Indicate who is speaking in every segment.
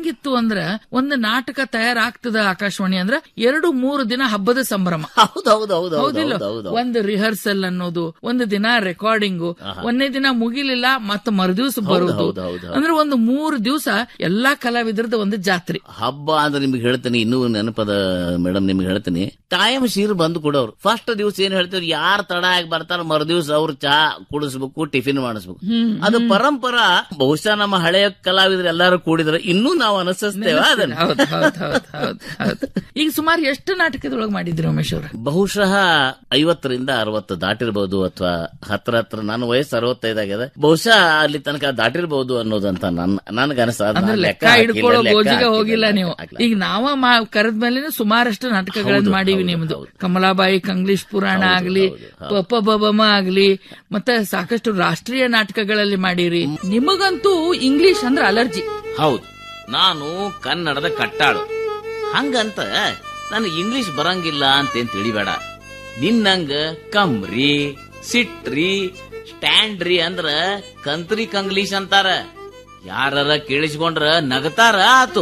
Speaker 1: ಹೆಂಗಿತ್ತು ಅಂದ್ರ ಒಂದು ನಾಟಕ ತಯಾರಾಗ್ತದ ಆಕಾಶವಾಣಿ ಅಂದ್ರ ಎರಡು ಮೂರು ದಿನ ಹಬ್ಬದ ಸಂಭ್ರಮ
Speaker 2: ಹೌದೌದು
Speaker 1: ಹೌದಿಲ್ಲ
Speaker 2: ಹೌದು
Speaker 1: ಒಂದು ರಿಹರ್ಸಲ್ ಅನ್ನೋದು ಒಂದು ದಿನ ರೆಕಾರ್ಡಿಂಗು ಒಂದನೇ ದಿನ ಮುಗಿಲಿಲ್ಲ ಮತ್ತ ಮರುದಿವ್ಸ ಬರುದು
Speaker 2: ಹೌದು, ಹೌದು, ಹೌದು.
Speaker 1: ಅಂದ್ರೆ ಒಂದು ಮೂರು ದಿವಸ ಎಲ್ಲಾ ಕಲಾವಿದರದ ಒಂದು ಜಾತ್ರೆ
Speaker 2: ಹಬ್ಬ ಅಂದ್ರೆ ನಿಮ್ಗೆ ಹೇಳ್ತೀನಿ ಇನ್ನೂ ನೆನಪದ ಮೇಡಮ್ ನಿಮ್ಗೆ ಹೇಳ್ತೀನಿ ಟೈಮ್ ಸೀರ್ ಬಂದು ಕೊಡೋರು ಫಸ್ಟ್ ದಿವಸ ಏನ್ ಹೇಳ್ತೀವಿ ಯಾರು ತಡ ಆಗಿ ಬರ್ತಾರ ಮರು ದಿವಸ ಅವ್ರು ಚಾ ಕುಡಿಸ್ಬೇಕು ಟಿಫಿನ್ ಮಾಡಿಸ್ಬೇಕು ಅದು ಪರಂಪರ ಬಹುಶಃ ನಮ್ಮ ಹಳೆಯ ಕಲಾವಿದರು ಎಲ್ಲಾರು ಕೂಡಿದ್ರೆ ಇನ್ನೂ ನಾವು ಅನುಸರಿಸ್ತೇವೆ ಅದನ್ನ
Speaker 1: ಹೌದು ಹೌದು ಹೌದು ಹೌದು ಹೌದು ಈಗ ಸುಮಾರು ಎಷ್ಟು ನಾಟಕದೊಳಗೆ ಮಾಡಿದ್ರಿ ಉಮೇಶ್ ಅವ್ರ
Speaker 2: ಬಹುಶಃ ಐವತ್ತರಿಂದ ಅರವತ್ತು ದಾಟಿರ್ಬೋದು ಅಥವಾ ಹತ್ರ ಹತ್ರ ನನ್ನ ವಯಸ್ಸು ಅರವತ್ತೈದಾಗಿದೆ ಬಹುಶಃ ಅಲ್ಲಿ ತನಕ ದಾಟಿರ್ಬೋದು ಅನ್ನೋದಂತ ನನ್ ನನ್ಗ
Speaker 1: ಅಂದ್ರೆ ಲೆಕ್ಕ ಹಿಡ್ಕೊಳ್ಳೋ ಗೋಜಿಗೆ ಹೋಗಿಲ್ಲ ನೀವು ಈಗ ನಾವ ಕರೆದ ಮೇಲೆ ಸುಮಾರಷ್ಟು ನಾಟಕಗಳನ್ನ
Speaker 2: ಹೌದು,
Speaker 1: ಮಾಡೀವಿ
Speaker 2: ಹೌದು,
Speaker 1: ನಿಮ್ದು
Speaker 2: ಹೌದು.
Speaker 1: ಕಮಲಾಬಾಯಿ ಕಂಗ್ಲೀಷ್ ಪುರಾಣ
Speaker 2: ಹೌದು,
Speaker 1: ಆಗ್ಲಿ
Speaker 2: ಹೌದು,
Speaker 1: ಪಪ್ಪ ಬಬಮ ಆಗ್ಲಿ ಮತ್ತೆ ಸಾಕಷ್ಟು ರಾಷ್ಟ್ರೀಯ ನಾಟಕಗಳಲ್ಲಿ ಮಾಡಿರಿ
Speaker 3: ನಿಮಗಂತೂ ಇಂಗ್ಲಿಷ್ ಅಂದ್ರ ಅಲರ್ಜಿ
Speaker 2: ಹೌದು ನಾನು ಕನ್ನಡದ ಕಟ್ಟಾಳು ಹಂಗಂತ ನನಗೆ ಇಂಗ್ಲಿಷ್ ಬರಂಗಿಲ್ಲ ಅಂತೇನ್ ತಿಳಿಬೇಡ ನಿನ್ನಂಗ ಕಮ್ರಿ ಸಿಟ್ರಿ ಸ್ಟ್ಯಾಂಡ್ರಿ ಅಂದ್ರ ಕಂತ್ರಿ ಕಂಗ್ಲೀಷ್ ಅಂತಾರ ಯಾರ ಕೇಳಿಸ್ಕೊಂಡ್ರ ನಗತಾರ ಆತು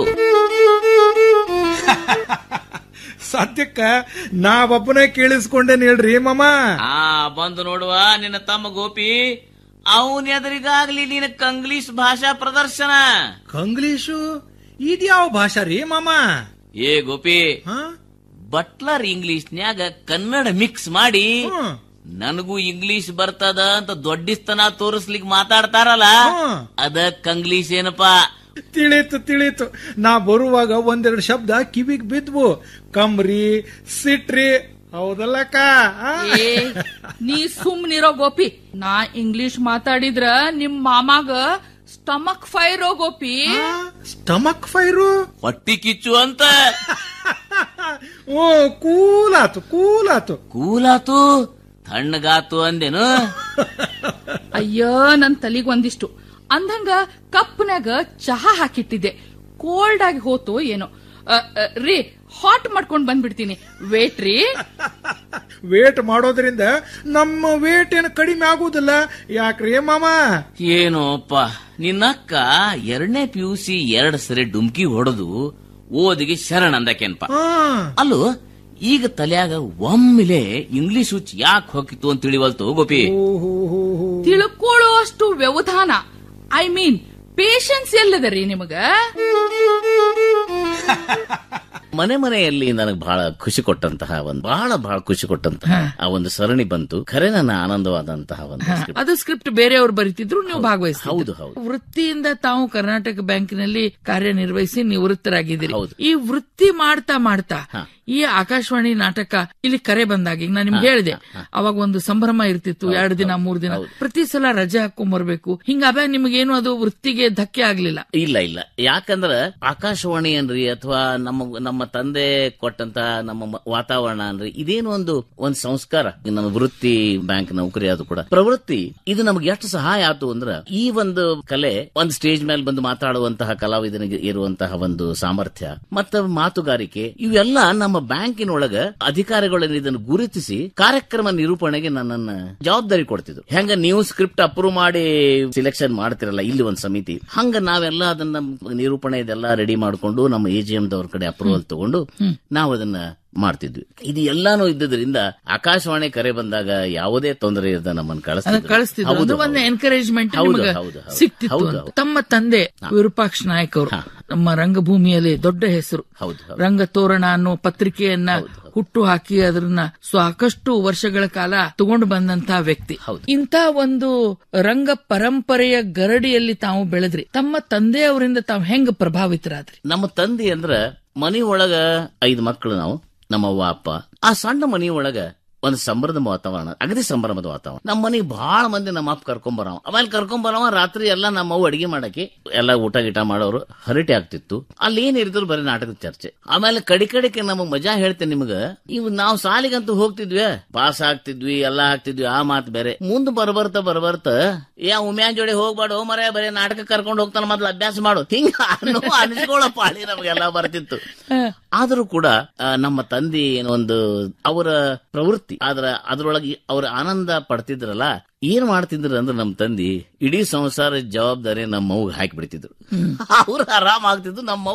Speaker 4: ಸದ್ಯಕ್ಕ ನಾವೊಬ್ಬನೇ ಕೇಳಿಸ್ಕೊಂಡೇನ್ ಹೇಳ್ರಿ ಮಾಮ
Speaker 2: ಆ ಬಂದು ನೋಡುವ ನಿನ್ನ ತಮ್ಮ ಗೋಪಿ ಅವನ್ ಎದುರಿಗಾಗ್ಲಿ ನಿನ್ನ ಕಂಗ್ಲೀಷ್ ಭಾಷಾ ಪ್ರದರ್ಶನ
Speaker 4: ಕಂಗ್ಲೀಷು ಇದ್ಯಾವ ಭಾಷಾ ರೀ ಮಾಮ
Speaker 2: ಏ ಗೋಪಿ
Speaker 4: ಹಾ?
Speaker 2: ಬಟ್ಲರ್ ಇಂಗ್ಲಿಷ್ನ್ಯಾಗ ಕನ್ನಡ ಮಿಕ್ಸ್ ಮಾಡಿ
Speaker 4: ಹ್ಮ್.
Speaker 2: ನನಗೂ ಇಂಗ್ಲಿಷ್ ಬರ್ತದ ಅಂತ ದೊಡ್ಡಿಸ್ತನ ತೋರಿಸ್ಲಿಕ್ ಮಾತಾಡ್ತಾರಲ್ಲ
Speaker 4: ಹ್ಮ್.
Speaker 2: ಅದ ಕಂಗ್ಲೀಷ್ ಏನಪ್ಪಾ
Speaker 4: ತಿಳಿತು ತಿಳಿತು ನಾ ಬರುವಾಗ ಒಂದೆರಡು ಶಬ್ದ ಕಿವಿಗ್ ಬಿದ್ವು ಕಮ್ರಿ ಸಿಟ್ರಿ ಹೌದಲ್ಲಕ್ಕ ಆ?
Speaker 3: ಏ ನೀ ಸುಮ್ನಿರೋ ಗೋಪಿ ನಾ ಇಂಗ್ಲಿಷ್ ಮಾತಾಡಿದ್ರ ನಿಮ್ ಮಾಮಾಗ ಸ್ಟಮಕ್ ಫೈರೋ ಗೋಪಿ
Speaker 4: ಆ, ಸ್ಟಮಕ್ ಫೈರು
Speaker 2: ಹೊಟ್ಟಿ ಕಿಚ್ಚು ಅಂತ
Speaker 4: ಓ ಕೂಲಾತು ಕೂಲಾತು
Speaker 2: ಕೂಲಾತು ತಣ್ಣಗಾತು ಅಂದೇನು
Speaker 3: ಅಯ್ಯೋ ನನ್ ತಲಿಗ್ ಒಂದಿಷ್ಟು ಅಂದಂಗ ಕಪ್ನಾಗ ಚಹಾ ಹಾಕಿಟ್ಟಿದ್ದೆ ಕೋಲ್ಡ್ ಆಗಿ ಹೋತು ಏನೋ ಅ, ಅ, ರೀ ಹಾಟ್ ಮಾಡ್ಕೊಂಡ್ ಬಂದ್ಬಿಡ್ತೀನಿ ವೇಟ್ ರೀ
Speaker 4: ವೇಟ್ ಮಾಡೋದ್ರಿಂದ ನಮ್ಮ ವೇಟ್ ಏನು ಕಡಿಮೆ ಆಗುದಿಲ್ಲ ಯಾಕ್ರಿ ಮಾಮ
Speaker 2: ಏನೋಪ್ಪ ನಿನ್ನಕ್ಕ ಎರಡನೇ ಪಿ ಯು ಸಿ ಎರಡ್ ಸರಿ ಡುಮ್ಕಿ ಹೊಡೆದು ಓದಿಗೆ ಶರಣ್ ಅಂದಕೇನ್ಪ
Speaker 4: ಆ,
Speaker 2: ಅಲ್ಲೋ ಈಗ ತಲ್ಯಾಗ ಒಮ್ಮಿಲೆ ಇಂಗ್ಲಿಷ್ ಹುಚ್ಚ ಯಾಕೆ ಹೋಗಿತ್ತು ಅಂತ ತಿಳಿವಲ್ತು ಗೋಪಿ
Speaker 4: ಓ, ಹೋ, ಹೋ, ಹೋ.
Speaker 3: ತಿಳ್ಕೊಳ್ಳೋ ಅಷ್ಟು ವ್ಯವಧಾನ ಐ ಮೀನ್ ಪೇಶನ್ಸ್ ಎಲ್ಲದ ರೀ ನಿಮಗ
Speaker 2: ಮನೆ ಮನೆಯಲ್ಲಿ ನನಗೆ ಬಹಳ ಖುಷಿ ಕೊಟ್ಟಂತಹ ಒಂದು ಬಹಳ ಬಹಳ ಖುಷಿ ಕೊಟ್ಟಂತಹ ಆ ಒಂದು ಸರಣಿ ಬಂತು ಖರೆ ನನ್ನ ಆನಂದವಾದಂತಹ ಒಂದು script.
Speaker 1: ಅದು ಸ್ಕ್ರಿಪ್ಟ್ ಬೇರೆಯವರು ಬರೀತಿದ್ರು ನೀವು ಭಾಗವಹಿಸಿ
Speaker 2: ಹೌದು, ಹೌದು.
Speaker 1: ವೃತ್ತಿಯಿಂದ ತಾವು ಕರ್ನಾಟಕ ಬ್ಯಾಂಕಿನಲ್ಲಿ ಕಾರ್ಯನಿರ್ವಹಿಸಿ ನಿವೃತ್ತರಾಗಿದ್ದೀರಿ
Speaker 2: ಹೌದು.
Speaker 1: ಈ ವೃತ್ತಿ ಮಾಡ್ತಾ ಮಾಡ್ತಾ
Speaker 2: ಹಾ.
Speaker 1: ಈ ಆಕಾಶವಾಣಿ ನಾಟಕ ಇಲ್ಲಿ ಕರೆ ಬಂದಾಗ ಈಗ ನಾನು ನಿಮ್ಗೆ ಹೇಳಿದೆ ಅವಾಗ ಒಂದು ಸಂಭ್ರಮ ಇರ್ತಿತ್ತು ಎರಡು ದಿನ ಮೂರ್ ದಿನ ಪ್ರತಿ ಸಲ ರಜೆ ಹಾಕೊಂಡ್ ಬರ್ಬೇಕು ಹಿಂಗಾಗ ನಿಮಗೇನು ಅದು ವೃತ್ತಿಗೆ ಧಕ್ಕೆ ಆಗ್ಲಿಲ್ಲ
Speaker 2: ಇಲ್ಲ ಇಲ್ಲ ಯಾಕಂದ್ರ ಆಕಾಶವಾಣಿ ಅನ್ರಿ ಅಥವಾ ನಮ್ಮ ನಮ್ಮ ತಂದೆ ಕೊಟ್ಟಂತ ನಮ್ಮ ಮ- ವಾತಾವರಣ ಅನ್ರಿ ಇದೇನು ಒಂದು ಒಂದು ಸಂಸ್ಕಾರ ನಮ್ಮ ವೃತ್ತಿ ಬ್ಯಾಂಕ್ ನೌಕರಿ ಅದು ಕೂಡ ಪ್ರವೃತ್ತಿ ಇದು ನಮ್ಗೆ ಎಷ್ಟು ಸಹಾಯ ಆತು ಅಂದ್ರ ಈ ಒಂದು ಕಲೆ ಒಂದು ಸ್ಟೇಜ್ ಮೇಲೆ ಬಂದು ಮಾತಾಡುವಂತಹ ಕಲಾವಿದನಿಗೆ ಇರುವಂತಹ ಒಂದು ಸಾಮರ್ಥ್ಯ ಮತ್ತ ಮಾತುಗಾರಿಕೆ ಇವೆಲ್ಲ ನಮ್ಮ ಬ್ಯಾಂಕಿನೊಳಗ ಅಧಿಕಾರಿಗಳು ಇದನ್ನು ಗುರುತಿಸಿ ಕಾರ್ಯಕ್ರಮ ನಿರೂಪಣೆಗೆ ನನ್ನನ್ನ ಜವಾಬ್ದಾರಿ ಕೊಡ್ತಿದ್ರು ಹೆಂಗ ನೀವು ಸ್ಕ್ರಿಪ್ಟ್ ಅಪ್ರೂವ್ ಮಾಡಿ ಸಿಲೆಕ್ಷನ್ ಮಾಡ್ತಿರಲ್ಲ ಇಲ್ಲಿ ಒಂದು ಸಮಿತಿ ಹಂಗ ನಾವೆಲ್ಲ ಅದನ್ನ ನಿರೂಪಣೆ ಇದೆಲ್ಲ ರೆಡಿ ಮಾಡ್ಕೊಂಡು ನಮ್ಮ ಎ ಜಿ ಎಂ ದವ್ರ ಕಡೆ ಅಪ್ರೂವಲ್ ತಗೊಂಡು ನಾವು ಅದನ್ನ ಮಾಡ್ತಿದ್ವಿ ಇದು ಎಲ್ಲಾನು ಇದ್ದದ್ರಿಂದ ಆಕಾಶವಾಣಿ ಕರೆ ಬಂದಾಗ ಯಾವುದೇ ತೊಂದರೆ ಇರದ ನಮ್ಮನ್ನು
Speaker 1: ಅದನ್ನ ಕಳಿಸ್ತಿದ್ರು
Speaker 2: ಹೌದು,
Speaker 1: ಅದು ಒಂದು
Speaker 2: ಹೌದು.
Speaker 1: ಎನ್ಕರೇಜ್ಮೆಂಟ್
Speaker 2: ಹೌದು,
Speaker 1: ನಿಮಗೆ
Speaker 2: ಹೌದು, ಹೌದು.
Speaker 1: ಸಿಕ್ತಿತ್ತು
Speaker 2: ಹೌದು,
Speaker 1: ಅಂತ.
Speaker 2: ಹೌದು.
Speaker 1: ತಮ್ಮ ತಂದೆ ವಿರೂಪಾಕ್ಷ ನಾಯಕ್ ಅವರು ನಮ್ಮ ರಂಗಭೂಮಿಯಲ್ಲಿ ದೊಡ್ಡ ಹೆಸರು
Speaker 2: ಹೌದು, ಹೌದು.
Speaker 1: ರಂಗತೋರಣ ಅನ್ನೋ ಪತ್ರಿಕೆಯನ್ನ ಹುಟ್ಟು ಹಾಕಿ ಅದನ್ನ ಸಾಕಷ್ಟು ವರ್ಷಗಳ ಕಾಲ ತಗೊಂಡು ಬಂದಂತಹ ವ್ಯಕ್ತಿ
Speaker 2: ಹೌದು.
Speaker 1: ಇಂಥ ಒಂದು ರಂಗ ಪರಂಪರೆಯ ಗರಡಿಯಲ್ಲಿ ತಾವು ಬೆಳೆದ್ರಿ ತಮ್ಮ ತಂದೆಯವರಿಂದ ತಾವು ಹೆಂಗ್ ಪ್ರಭಾವಿತರಾದ್ರಿ
Speaker 2: ನಮ್ಮ ತಂದೆ ಅಂದ್ರ ಮನಿ ಒಳಗ ಐದು ಮಕ್ಕಳು ನಾವು ನಮ್ಮವ್ವ ಅಪ್ಪ ಆ ಸಣ್ಣ ಮನಿ ಒಳಗ ಒಂದು ಸಂಭ್ರಮದ ವಾತಾವರಣ ಅಗದಿ ಸಂಭ್ರಮದ ವಾತಾವರಣ ನಮ್ಮ ಮನೆಗೆ ಬಹಳ ಮಂದಿ ನಮ್ಮ ಅಪ್ಪ ಕರ್ಕೊಂಡ್ ಬರವ ಆಮೇಲೆ ಕರ್ಕೊಂಡ್ ಬರವ ರಾತ್ರಿ ಎಲ್ಲ ನಮ್ಮ ಅವ್ವ ಅಡಿಗೆ ಮಾಡಕ್ಕೆ ಎಲ್ಲ ಊಟ ಗೀಟ ಮಾಡೋರು ಹರಟೆ ಆಗ್ತಿತ್ತು ಅಲ್ಲಿ ಏನ್ ಇರಿದ್ರು ಬರೀ ನಾಟಕದ ಚರ್ಚೆ ಆಮೇಲೆ ಕಡಿ ಕಡಿಕೆ ನಮಗ್ ಮಜಾ ಹೇಳ್ತೇನೆ ನಿಮಗ ಇವ್ ನಾವು ಸಾಲಿಗಂತೂ ಹೋಗ್ತಿದ್ವಿ ಪಾಸ್ ಆಗ್ತಿದ್ವಿ ಎಲ್ಲ ಆಗ್ತಿದ್ವಿ ಆ ಮಾತು ಬೇರೆ ಮುಂದ್ ಬರ್ಬರ್ತ ಬರ್ಬರ್ತ ಯಾ ಉಮ್ಯಾನ್ ಜೋಡಿ ಹೋಗ್ಬಾಡು ಮರ ಬರೀ ನಾಟಕ ಕರ್ಕೊಂಡು ಹೋಗ್ತಾನ ಮೊದ್ಲು ಅಭ್ಯಾಸ ಮಾಡು ಹಿಂಗ ಅನ್ನೋ ಅನಿಸ್ಕೊಳ್ಳೋ ಪಾಳಿ ನಮಗೆಲ್ಲ ಬರ್ತಿತ್ತು ಆದರೂ ಕೂಡ ಆ, ನಮ್ಮ ತಂದೆ ಏನೋ ಒಂದು ಅವರ ಪ್ರವೃತ್ತಿ ಆದ್ರ ಅದ್ರೊಳಗೆ ಅವ್ರ ಆನಂದ ಪಡ್ತಿದ್ರಲ್ಲ ಏನ್ ಮಾಡ್ತಿದ್ರು ಅಂದ್ರೆ ನಮ್ಮ ತಂದಿ ಇಡೀ ಸಂಸಾರ ಜವಾಬ್ದಾರಿ ನಮ್ಮ ಅವ್ಗೆ ಹಾಕಿ ಬಿಡ್ತಿದ್ರು ಅವ್ರು ಆರಾಮ್ ಆಗ್ತಿದ್ರು ನಮ್ಮ